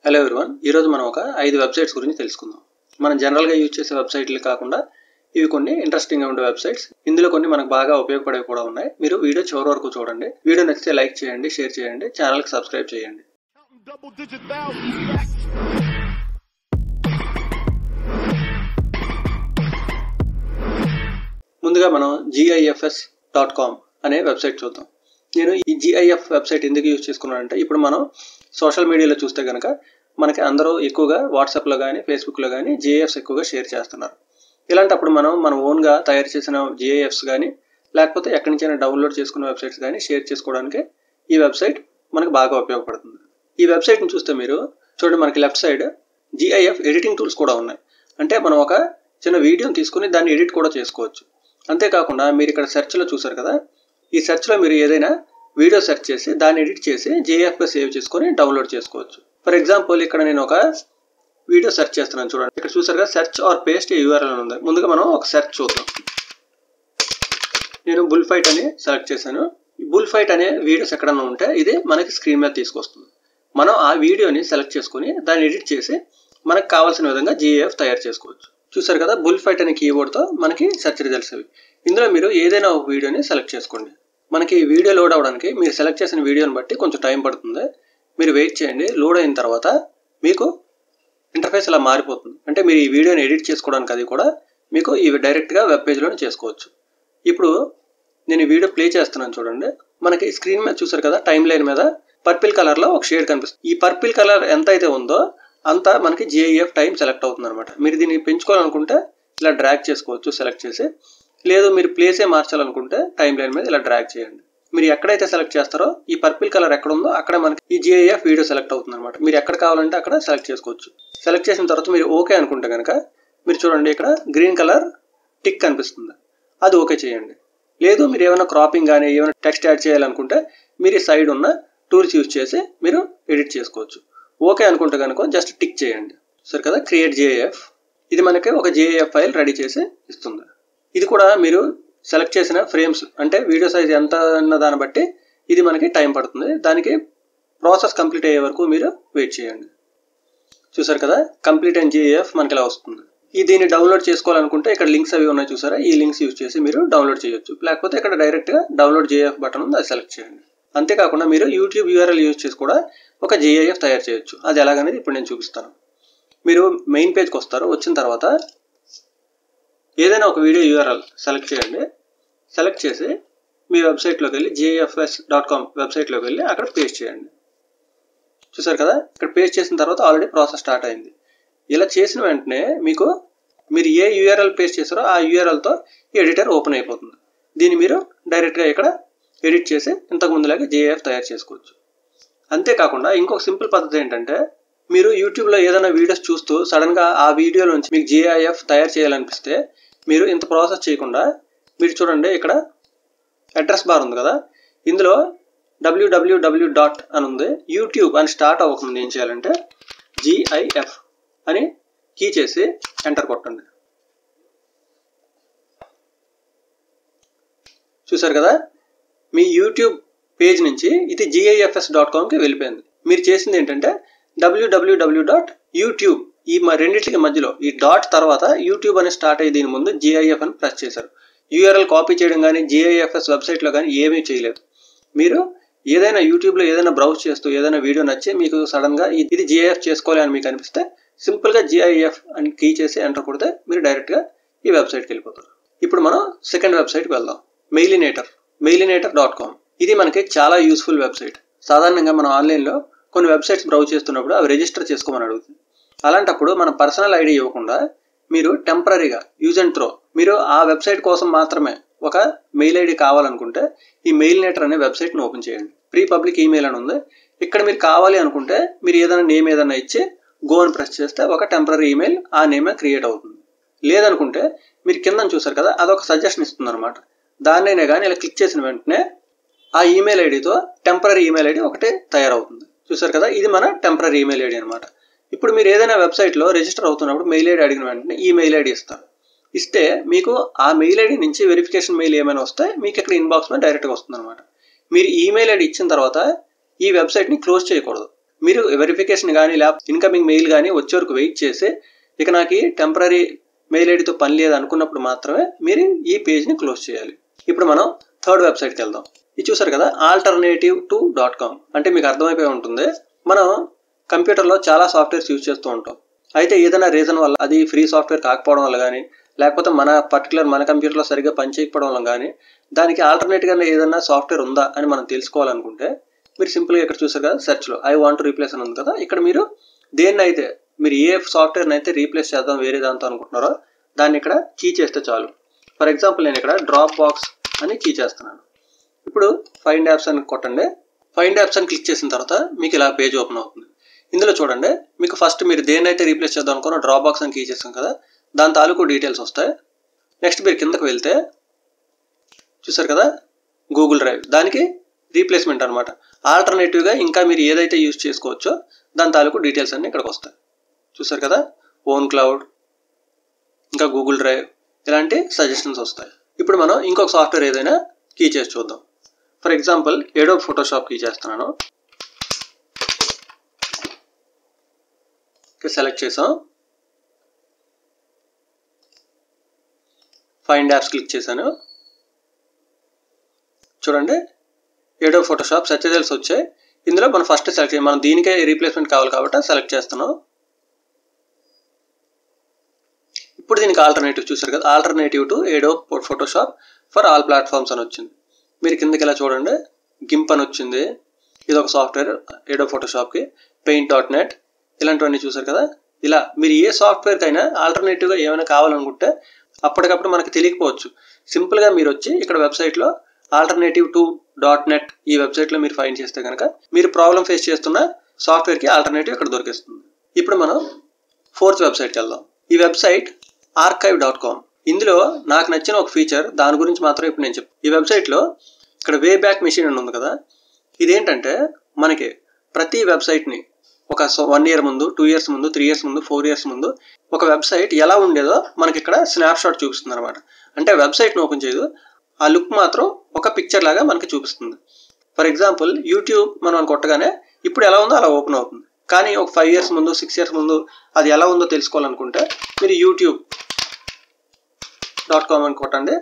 Hello everyone ఈరోజు మనం ఒక ఐదు వెబ్సైట్స్ గురించి తెలుసుకుందాం మనం జనరల్గా యూజ్ చేసే వెబ్సైట్లు కాకుండా ఇవి కొన్ని ఇంట్రెస్టింగ్గా ఉండే వెబ్సైట్స్ ఇందులో కొన్ని మనకు బాగా ఉపయోగపడేవి కూడా ఉన్నాయి మీరు వీడియో చివరి వరకు చూడండి వీడియో నచ్చితే లైక్ చేయండి షేర్ చేయండి ఛానల్కి సబ్స్క్రైబ్ చేయండి Counting double digit thousands stacks. ముందుగా మనం జిఐఎఫ్ఎస్ డాట్ కామ్ అనే వెబ్సైట్ చూద్దాం నేను ఈ జిఐఎఫ్ వెబ్సైట్ ఎందుకు యూజ్ చేసుకున్నానంటే ఇప్పుడు మనం సోషల్ మీడియాలో చూస్తే కనుక మనకి అందరూ ఎక్కువగా వాట్సాప్లో కానీ ఫేస్బుక్లో కానీ జిఐఎఫ్స్ ఎక్కువగా షేర్ చేస్తున్నారు ఇలాంటప్పుడు మనం మన ఓన్గా తయారు చేసిన జిఐఎఫ్స్ కానీ లేకపోతే ఎక్కడి నుంచైనా డౌన్లోడ్ చేసుకున్న వెబ్సైట్స్ కానీ షేర్ చేసుకోవడానికి ఈ వెబ్సైట్ మనకు బాగా ఉపయోగపడుతుంది ఈ వెబ్సైట్ని చూస్తే మీరు చూడండి మనకి left side GIF editing tools కూడా ఉన్నాయి అంటే మనం ఒక చిన్న వీడియోని తీసుకుని దాన్ని ఎడిట్ కూడా చేసుకోవచ్చు అంతేకాకుండా మీరు ఇక్కడ సెర్చ్లో చూసారు కదా ఈ సెర్చ్లో మీరు ఏదైనా వీడియో సెర్చ్ చేసి దాన్ని ఎడిట్ చేసి జేఎఫ్గా సేవ్ చేసుకొని డౌన్లోడ్ చేసుకోవచ్చు ఫర్ ఎగ్జాంపుల్ ఇక్కడ నేను ఒక వీడియో సెర్చ్ చేస్తున్నాను చూడండి ఇక్కడ చూసారు కదా సెర్చ్ ఆర్ పేస్ట్ యూఆర్ఎల్ అని ఉంది ముందుగా మనం ఒక సెర్చ్ చూద్దాం నేను బుల్ ఫైట్ అని సెలెక్ట్ చేశాను ఈ బుల్ ఫైట్ అనే వీడియోస్ ఎక్కడన్నా ఉంటే ఇది మనకి స్క్రీన్ మీద తీసుకొస్తుంది మనం ఆ వీడియోని సెలెక్ట్ చేసుకుని దాన్ని ఎడిట్ చేసి మనకు కావాల్సిన విధంగా జిఏఎఫ్ తయారు చేసుకోవచ్చు చూసారు కదా బుల్ ఫైట్ అనే కీబోర్డ్తో మనకి సెర్చ్ రిజల్ట్స్ అవి ఇందులో మీరు ఏదైనా ఒక వీడియోని సెలెక్ట్ చేసుకోండి మనకి వీడియో లోడ్ అవ్వడానికి మీరు సెలెక్ట్ చేసిన వీడియోని బట్టి కొంచెం టైం పడుతుంది మీరు వెయిట్ చేయండి లోడ్ అయిన తర్వాత మీకు ఇంటర్ఫేస్ ఇలా మారిపోతుంది అంటే మీరు ఈ వీడియోని ఎడిట్ చేసుకోవడానికి అది కూడా మీకు ఇవి డైరెక్ట్గా వెబ్ పేజ్లోనే చేసుకోవచ్చు ఇప్పుడు నేను ఈ వీడియో ప్లే చేస్తున్నాను చూడండి మనకి స్క్రీన్ మీద చూసారు కదా టైం లైన్ మీద పర్పిల్ కలర్లో ఒక షేడ్ కనిపిస్తుంది ఈ పర్పిల్ కలర్ ఎంత అయితే ఉందో అంత మనకి జిఐఎఫ్ టైం సెలెక్ట్ అవుతుంది అనమాట మీరు దీన్ని పెంచుకోవాలనుకుంటే ఇలా డ్రాగ్ చేసుకోవచ్చు సెలెక్ట్ చేసి లేదు మీరు ప్లేసే మార్చాలనుకుంటే టైం లైన్ మీద ఇలా డ్రాగ్ చేయండి మీరు ఎక్కడైతే సెలెక్ట్ చేస్తారో ఈ పర్పిల్ కలర్ ఎక్కడ ఉందో అక్కడ మనకి ఈ జిఐఎఫ్ వీడియో సెలెక్ట్ అవుతుంది అనమాట మీరు ఎక్కడ కావాలంటే అక్కడ సెలెక్ట్ చేసుకోవచ్చు సెలెక్ట్ చేసిన తర్వాత మీరు ఓకే అనుకుంటే కనుక మీరు చూడండి ఇక్కడ గ్రీన్ కలర్ టిక్ కనిపిస్తుంది అది ఓకే చేయండి లేదు మీరు ఏమైనా క్రాపింగ్ కానీ ఏమైనా టెక్స్ట్ యాడ్ చేయాలనుకుంటే మీరు ఈ సైడ్ ఉన్న టూల్స్ యూజ్ చేసి మీరు ఎడిట్ చేసుకోవచ్చు ఓకే అనుకుంటే కనుక జస్ట్ టిక్ చేయండి సరే కదా క్రియేట్ జేఏఎఫ్ ఇది మనకి ఒక జేఏఎఫ్ ఫైల్ రెడీ చేసి ఇస్తుంది ఇది కూడా మీరు సెలెక్ట్ చేసిన ఫ్రేమ్స్ అంటే వీడియో సైజ్ ఎంత అన్న దాన్ని బట్టి ఇది మనకి టైం పడుతుంది దానికి ప్రాసెస్ కంప్లీట్ అయ్యే వరకు మీరు వెయిట్ చేయండి చూసారు కదా కంప్లీట్ అండ్ జేఏఎఫ్ మనకి ఇలా వస్తుంది ఈ దీన్ని డౌన్లోడ్ చేసుకోవాలనుకుంటే ఇక్కడ లింక్స్ అవి ఉన్నాయి చూసారా ఈ లింక్స్ యూజ్ చేసి మీరు డౌన్లోడ్ చేయొచ్చు లేకపోతే ఇక్కడ డైరెక్ట్గా డౌన్లోడ్ జేఎఫ్ బటన్ ఉంది అది సెలెక్ట్ చేయండి అంతేకాకుండా మీరు యూట్యూబ్ యూఆర్ఎల్ యూజ్ చేసి కూడా ఒక జేఐఎఫ్ తయారు చేయొచ్చు అది ఎలాగనేది ఇప్పుడు నేను చూపిస్తాను మీరు మెయిన్ పేజ్కి వస్తారు వచ్చిన తర్వాత ఏదైనా ఒక వీడియో యూఆర్ఎల్ సెలెక్ట్ చేయండి సెలెక్ట్ చేసి మీ వెబ్సైట్లోకి వెళ్ళి జేఎఫ్ఎస్ డాట్ కామ్ వెబ్సైట్లోకి వెళ్ళి అక్కడ పేస్ట్ చేయండి చూసారు కదా ఇక్కడ పేస్ట్ చేసిన తర్వాత ఆల్రెడీ ప్రాసెస్ స్టార్ట్ అయింది ఇలా చేసిన వెంటనే మీకు మీరు ఏ యూఆర్ఎల్ పేస్ట్ చేస్తారో ఆ యూఆర్ఎల్తో ఈ ఎడిటర్ ఓపెన్ అయిపోతుంది దీన్ని మీరు డైరెక్ట్గా ఇక్కడ ఎడిట్ చేసి ఇంతకు ముందులాగే జేఎఫ్ తయారు చేసుకోవచ్చు అంతేకాకుండా ఇంకొక సింపుల్ పద్ధతి ఏంటంటే మీరు యూట్యూబ్లో ఏదైనా వీడియోస్ చూస్తూ సడన్గా ఆ వీడియో నుంచి మీకు జిఐఎఫ్ తయారు చేయాలనిపిస్తే మీరు ఇంత ప్రాసెస్ చేయకుండా మీరు చూడండి ఇక్కడ అడ్రస్ బార్ ఉంది కదా ఇందులో డబ్ల్యూడబ్ల్యూడబ్ల్యూ డాట్ అని ఉంది యూట్యూబ్ అని స్టార్ట్ అవ్వకముందు ఏం చేయాలంటే జిఐఎఫ్ అని కీ చేసి ఎంటర్ కొట్టండి చూసారు కదా మీ యూట్యూబ్ పేజ్ నుంచి ఇది జిఐఎఫ్ఎస్ డాట్ కామ్కి వెళ్ళిపోయింది మీరు చేసింది ఏంటంటే డబ్ల్యూడబ్ల్యూడబ్ల్యూ డాట్ యూట్యూబ్ ఈ మ- రెండింటికి మధ్యలో ఈ డాట్ తర్వాత యూట్యూబ్ అని స్టార్ట్ అయ్యి దీని ముందు జిఐఎఫ్ అని ప్రెస్ చేశారు యూఆర్ఎల్ కాపీ చేయడం కానీ జిఐఎఫ్ఎస్ వెబ్సైట్లో కానీ ఏమీ చేయలేదు మీరు ఏదైనా యూట్యూబ్లో ఏదైనా బ్రౌజ్ చేస్తూ ఏదైనా వీడియో నచ్చి మీకు సడన్గా ఇది జిఐఎఫ్ చేసుకోవాలి అని మీకు అనిపిస్తే సింపుల్గా జిఐఎఫ్ అని కీ చేసి ఎంటర్ కొడితే మీరు డైరెక్ట్గా ఈ వెబ్సైట్కి వెళ్ళిపోతారు ఇప్పుడు మనం సెకండ్ వెబ్సైట్కి వెళ్దాం మెయిలినేటర్ మెయిలినేటర్ డాట్ కామ్ ఇది మనకి చాలా యూస్ఫుల్ వెబ్సైట్ సాధారణంగా మనం ఆన్లైన్లో కొన్ని వెబ్సైట్స్ బ్రౌజ్ చేస్తున్నప్పుడు అవి రిజిస్టర్ చేసుకోమని అడుగుతుంది అలాంటప్పుడు మన పర్సనల్ ఐడి ఇవ్వకుండా మీరు టెంపరీగా యూజ్ అండ్ త్రో మీరు ఆ వెబ్సైట్ కోసం మాత్రమే ఒక మెయిల్ ఐడి కావాలనుకుంటే ఈ మెయిల్ నేటర్ అనే వెబ్సైట్ని ఓపెన్ చేయండి ప్రీ పబ్లిక్ ఈమెయిల్ అని ఉంది ఇక్కడ మీరు కావాలి అనుకుంటే మీరు ఏదైనా నేమ్ ఏదైనా ఇచ్చి గో అని ప్రెస్ చేస్తే ఒక టెంపరీ ఈమెయిల్ ఆ నేమే క్రియేట్ అవుతుంది లేదనుకుంటే మీరు కింద చూసారు కదా అదొక సజెషన్ ఇస్తుంది అనమాట దాన్నైనా కానీ ఇలా క్లిక్ చేసిన వెంటనే ఆ ఈమెయిల్ ఐడితో టెంపరీ ఈమెయిల్ ఐడి ఒకటే తయారవుతుంది చూసారు కదా ఇది మన టెంపరీ ఈమెయిల్ ఐడి అనమాట ఇప్పుడు మీరు ఏదైనా వెబ్సైట్లో రిజిస్టర్ అవుతున్నప్పుడు మెయిల్ ఐడి అడిగిన వెంటనే ఈ మెయిల్ ఐడి ఇస్తారు ఇస్తే మీకు ఆ మెయిల్ ఐడి నుంచి వెరిఫికేషన్ మెయిల్ ఏమైనా వస్తే మీకు ఇక్కడ ఇన్బాక్స్ మీద డైరెక్ట్గా వస్తుంది అనమాట మీరు ఈమెయిల్ ఐడి ఇచ్చిన తర్వాత ఈ వెబ్సైట్ని క్లోజ్ చేయకూడదు మీరు వెరిఫికేషన్ కానీ లేకపోతే ఇన్కమింగ్ మెయిల్ కానీ వచ్చే వరకు వెయిట్ చేసి ఇక నాకు టెంపరీ మెయిల్ ఐడితో పని లేదు అనుకున్నప్పుడు మాత్రమే మీరు ఈ పేజ్ని క్లోజ్ చేయాలి ఇప్పుడు మనం థర్డ్ వెబ్సైట్కి వెళ్దాం ఇది చూసారు కదా ఆల్టర్నేటివ్ టు డాట్ కామ్ అంటే మీకు అర్థమైపోయి ఉంటుంది మనం కంప్యూటర్లో చాలా సాఫ్ట్వేర్స్ యూజ్ చేస్తూ ఉంటాం అయితే ఏదైనా రీజన్ వల్ల అది ఫ్రీ సాఫ్ట్వేర్ కాకపోవడం వల్ల కానీ లేకపోతే మన పర్టికులర్ మన కంప్యూటర్లో సరిగ్గా పనిచేయకపోవడం వల్ల కానీ దానికి ఆల్టర్నేట్గా ఏదైనా సాఫ్ట్వేర్ ఉందా అని మనం తెలుసుకోవాలనుకుంటే మీరు సింపుల్గా ఇక్కడ చూసారు కదా సెర్చ్లో ఐ వాంట్ రీప్లేస్ అని ఉంది కదా ఇక్కడ మీరు దేన్ని అయితే మీరు ఏ సాఫ్ట్వేర్ని అయితే రీప్లేస్ చేద్దాం వేరే దాంతో అనుకుంటున్నారో దాన్ని ఇక్కడ కీ చేస్తే చాలు ఫర్ ఎగ్జాంపుల్ నేను ఇక్కడ డ్రాప్ బాక్స్ అని కీ చేస్తున్నాను ఇప్పుడు ఫైండ్ యాప్స్ అని కొట్టండి ఫైండ్ యాప్స్ అని క్లిక్ చేసిన తర్వాత మీకు ఇలా పేజ్ ఓపెన్ అవుతుంది ఇందులో చూడండి మీకు ఫస్ట్ మీరు దేన్నైతే రీప్లేస్ చేద్దాం అనుకున్న డ్రాప్ బాక్స్ అని కీ చేస్తాం కదా దాని తాలూకు డీటెయిల్స్ వస్తాయి నెక్స్ట్ మీరు కిందకు వెళ్తే చూసారు కదా గూగుల్ డ్రైవ్ దానికి రీప్లేస్మెంట్ అనమాట ఆల్టర్నేటివ్గా ఇంకా మీరు ఏదైతే యూజ్ చేసుకోవచ్చో దాని తాలూకు డీటెయిల్స్ అన్నీ ఇక్కడికి వస్తాయి చూసారు కదా ఓన్ క్లౌడ్ ఇంకా గూగుల్ డ్రైవ్ ఇలాంటి సజెషన్స్ వస్తాయి ఇప్పుడు మనం ఇంకొక సాఫ్ట్వేర్ ఏదైనా కీ చేసి చూద్దాం for example Adobe Photoshop key చేస్తున్నాను సెలెక్ట్ చేసాం ఫైండ్ యాప్స్ క్లిక్ చేశాను చూడండి ఏడో ఫోటోషాప్ సత్యదల్స్ వచ్చాయి ఇందులో మనం ఫస్ట్ సెలెక్ట్ చేయాలి మనం దీనికే రీప్లేస్మెంట్ కావాలి కాబట్టి సెలెక్ట్ చేస్తున్నాం ఇప్పుడు దీనికి ఆల్టర్నేటివ్ చూసారు కదా alternative to Adobe Photoshop for all platforms అని వచ్చింది మీరు కిందకి ఇలా చూడండి గింప్ అని వచ్చింది ఇది ఒక సాఫ్ట్వేర్ ఏడో ఫోటోషాప్కి పెయింట్ డాట్ నెట్ ఇలాంటివన్నీ చూసారు కదా ఇలా మీరు ఏ సాఫ్ట్వేర్కి అయినా ఆల్టర్నేటివ్గా ఏమైనా కావాలనుకుంటే అప్పటికప్పుడు మనకి తెలియకపోవచ్చు సింపుల్గా మీరు వచ్చి ఇక్కడ వెబ్సైట్లో ఆల్టర్నేటివ్ టు డాట్ నెట్ ఈ వెబ్సైట్లో మీరు ఫైండ్ చేస్తే కనుక మీరు ప్రాబ్లం ఫేస్ చేస్తున్న సాఫ్ట్వేర్కి ఆల్టర్నేటివ్ ఇక్కడ దొరికిస్తుంది ఇప్పుడు మనం ఫోర్త్ వెబ్సైట్కి వెళ్దాం ఈ వెబ్సైట్ ఆర్కైవ్ డాట్ కామ్ ఇందులో నాకు నచ్చిన ఒక ఫీచర్ దాని గురించి మాత్రం ఇప్పుడు నేను చెప్ ఈ వెబ్సైట్లో ఇక్కడ వే బ్యాక్ మెషిన్ అని ఉంది కదా ఇదేంటంటే మనకి ప్రతి వెబ్సైట్ని ఒక వన్ ఇయర్ ముందు టూ ఇయర్స్ ముందు త్రీ ఇయర్స్ ముందు ఫోర్ ఇయర్స్ ముందు ఒక వెబ్సైట్ ఎలా ఉండేదో మనకి ఇక్కడ స్నాప్ షాట్ చూపిస్తుంది అనమాట అంటే వెబ్సైట్ని ఓపెన్ చేయదు ఆ లుక్ మాత్రం ఒక పిక్చర్ లాగా మనకి చూపిస్తుంది ఫర్ ఎగ్జాంపుల్ యూట్యూబ్ మనం కొట్టగానే ఇప్పుడు ఎలా ఉందో అలా ఓపెన్ అవుతుంది కానీ ఒక ఫైవ్ ఇయర్స్ ముందు సిక్స్ ఇయర్స్ ముందు అది ఎలా ఉందో తెలుసుకోవాలనుకుంటే మీరు యూట్యూబ్ డాట్ కామ్ అని కొట్టండి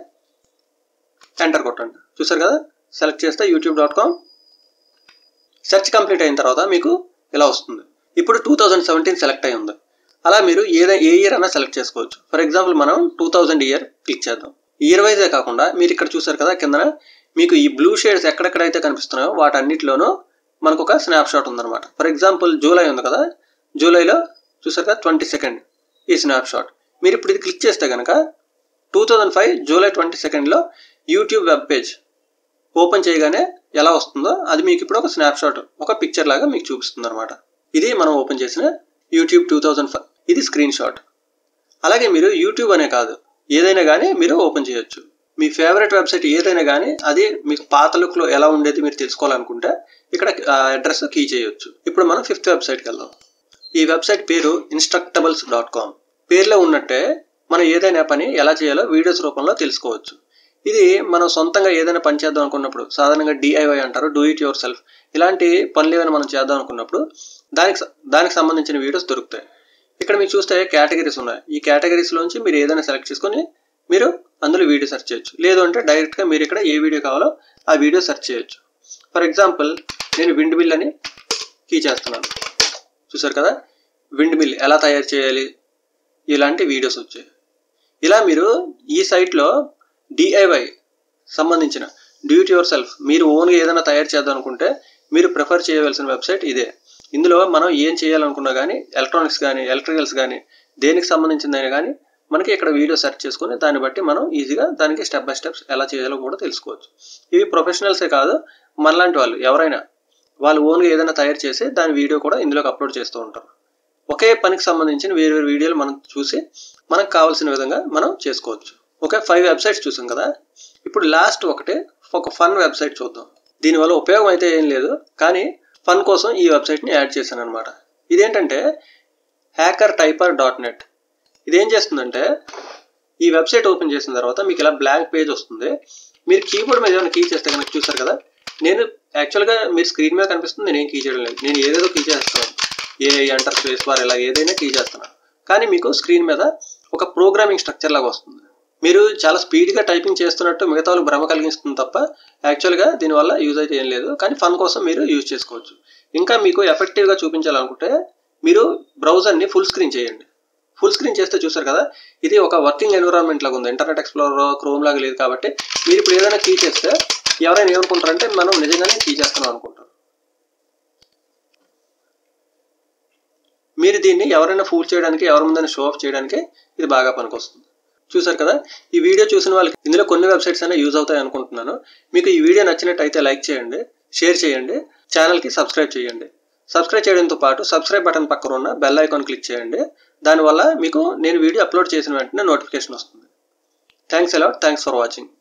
ఎంటర్ కొట్టండి చూసారు కదా సెలెక్ట్ చేస్తే YouTube dot com search complete అయిన తర్వాత మీకు ఇలా వస్తుంది ఇప్పుడు టూ థౌజండ్ సెవెంటీన్ సెలెక్ట్ అయి ఉంది అలా మీరు ఏదైనా ఏ ఇయర్ అయినా సెలెక్ట్ చేసుకోవచ్చు ఫర్ ఎగ్జాంపుల్ మనం టూ థౌజండ్ ఇయర్ క్లిక్ చేద్దాం ఇయర్ వైజే కాకుండా మీరు ఇక్కడ చూసారు కదా కిందన మీకు ఈ బ్లూ షేడ్స్ ఎక్కడెక్కడైతే కనిపిస్తున్నాయో వాటన్నిటిలోనూ మనకు ఒక స్నాప్ షాట్ ఉందన్నమాట ఫర్ ఎగ్జాంపుల్ జూలై ఉంది కదా జూలైలో చూసారు కదా ట్వంటీ సెకండ్ ఈ స్నాప్ షాట్ మీరు ఇప్పుడు ఇది క్లిక్ చేస్తే కనుక two thousand five July twenty సెకండ్లో యూట్యూబ్ వెబ్ పేజ్ ఓపెన్ చేయగానే ఎలా వస్తుందో అది మీకు ఇప్పుడు ఒక స్నాప్ షాట్ ఒక పిక్చర్ లాగా మీకు చూపిస్తుంది అనమాట ఇది మనం ఓపెన్ చేసిన యూట్యూబ్ టూ థౌజండ్ ఫైవ్ ఇది స్క్రీన్ షాట్ అలాగే మీరు యూట్యూబ్ అనే కాదు ఏదైనా కానీ మీరు ఓపెన్ చేయొచ్చు మీ ఫేవరెట్ వెబ్సైట్ ఏదైనా కానీ అది మీకు పాత లుక్లో ఎలా ఉండేది మీరు తెలుసుకోవాలనుకుంటే ఇక్కడ అడ్రస్ కీ చేయొచ్చు ఇప్పుడు మనం ఫిఫ్త్ వెబ్సైట్కి వెళ్దాం ఈ వెబ్సైట్ పేరు ఇన్స్ట్రక్టబుల్స్ డాట్ కామ్ పేర్లో ఉన్నట్టే మనం ఏదైనా పని ఎలా చేయాలో వీడియోస్ రూపంలో తెలుసుకోవచ్చు ఇది మనం సొంతంగా ఏదైనా పని చేద్దాం అనుకున్నప్పుడు సాధారణంగా డిఐవై అంటారు డూ ఇట్ యువర్ సెల్ఫ్ ఇలాంటి పనులు ఏమైనా మనం చేద్దాం అనుకున్నప్పుడు దానికి దానికి సంబంధించిన వీడియోస్ దొరుకుతాయి ఇక్కడ మీకు చూస్తే కేటగిరీస్ ఉన్నాయి ఈ కేటగిరీస్లోంచి మీరు ఏదైనా సెలెక్ట్ చేసుకొని మీరు అందులో వీడియో సెర్చ్ చేయొచ్చు లేదు అంటే డైరెక్ట్గా మీరు ఇక్కడ ఏ వీడియో కావాలో ఆ వీడియో సెర్చ్ చేయొచ్చు ఫర్ ఎగ్జాంపుల్ నేను విండ్ మిల్ అని కీ చేస్తున్నాను చూసారు కదా విండ్ మిల్ ఎలా తయారు చేయాలి ఇలాంటి వీడియోస్ వచ్చాయి ఇలా మీరు ఈ సైట్లో డిఐవై సంబంధించిన డ్యూట్ యువర్ సెల్ఫ్ మీరు ఓన్గా ఏదైనా తయారు చేద్దాం అనుకుంటే మీరు ప్రిఫర్ చేయవలసిన వెబ్సైట్ ఇదే ఇందులో మనం ఏం చేయాలనుకున్నా కానీ ఎలక్ట్రానిక్స్ కానీ ఎలక్ట్రికల్స్ కానీ దేనికి సంబంధించిందైనా కానీ మనకి ఇక్కడ వీడియో సెర్చ్ చేసుకుని దాన్ని బట్టి మనం ఈజీగా దానికి స్టెప్ బై స్టెప్స్ ఎలా చేయాలో కూడా తెలుసుకోవచ్చు ఇవి ప్రొఫెషనల్సే కాదు మనలాంటి వాళ్ళు ఎవరైనా వాళ్ళు ఓన్గా ఏదైనా తయారు చేసి దాని వీడియో కూడా ఇందులోకి అప్లోడ్ చేస్తూ ఉంటారు ఒకే పనికి సంబంధించిన వేరు వేరు వీడియోలు మనం చూసి మనకు కావాల్సిన విధంగా మనం చేసుకోవచ్చు ఓకే ఫైవ్ వెబ్సైట్స్ చూసాం కదా ఇప్పుడు లాస్ట్ ఒకటి ఒక ఫన్ వెబ్సైట్ చూద్దాం దీనివల్ల ఉపయోగం అయితే ఏం లేదు కానీ ఫన్ కోసం ఈ వెబ్సైట్ని యాడ్ చేశాను అనమాట ఇదేంటంటే హ్యాకర్ టైపర్ డాట్ నెట్ ఇదేం చేస్తుందంటే ఈ వెబ్సైట్ ఓపెన్ చేసిన తర్వాత మీకు ఇలా బ్లాంక్ పేజ్ వస్తుంది మీరు కీబోర్డ్ మీద ఏమైనా కీ చేస్తే కనుక చూసారు కదా నేను యాక్చువల్గా మీరు స్క్రీన్ మీద కనిపిస్తుంది నేను ఏం కీ చేయడం లేదు నేను ఏదేదో కీ చేస్తున్నాను ఏ ఎంటర్ స్పేస్ బార్ ఇలా ఏదైనా కీ చేస్తున్నాను కానీ మీకు స్క్రీన్ మీద ఒక ప్రోగ్రామింగ్ స్ట్రక్చర్ లాగా వస్తుంది మీరు చాలా స్పీడ్గా టైపింగ్ చేస్తున్నట్టు మిగతా వాళ్ళకి భ్రమ కలిగిస్తుంది తప్ప యాక్చువల్గా దీనివల్ల యూజ్ అయితే ఏం లేదు కానీ ఫన్ కోసం మీరు యూజ్ చేసుకోవచ్చు ఇంకా మీకు ఎఫెక్టివ్గా చూపించాలనుకుంటే మీరు బ్రౌజర్ని ఫుల్ స్క్రీన్ చేయండి ఫుల్ స్క్రీన్ చేస్తే చూసారు కదా ఇది ఒక వర్కింగ్ ఎన్విరాన్మెంట్ లాగా ఉంది ఇంటర్నెట్ ఎక్స్ప్లోరర్ క్రోమ్ లాగా లేదు కాబట్టి మీరు ఇప్పుడు ఏదైనా కీ చేస్తే ఎవరైనా ఏమనుకుంటారంటే మనం నిజంగానే కీ చేస్తున్నాం అనుకుంటారు మీరు దీన్ని ఎవరైనా ఫూల్ చేయడానికి ఎవరి ముందైనా షో ఆఫ్ చేయడానికి ఇది బాగా పనికొస్తుంది చూసారు కదా ఈ వీడియో చూసిన వాళ్ళకి ఇందులో కొన్ని వెబ్సైట్స్ అయినా యూజ్ అవుతాయి అనుకుంటున్నాను మీకు ఈ వీడియో నచ్చినట్టయితే లైక్ చేయండి షేర్ చేయండి ఛానల్కి సబ్స్క్రైబ్ చేయండి సబ్స్క్రైబ్ చేయడంతో పాటు సబ్స్క్రైబ్ బటన్ పక్కన ఉన్న బెల్ ఐకాన్ క్లిక్ చేయండి దానివల్ల మీకు నేను వీడియో అప్లోడ్ చేసిన వెంటనే నోటిఫికేషన్ వస్తుంది thanks a lot thanks for watching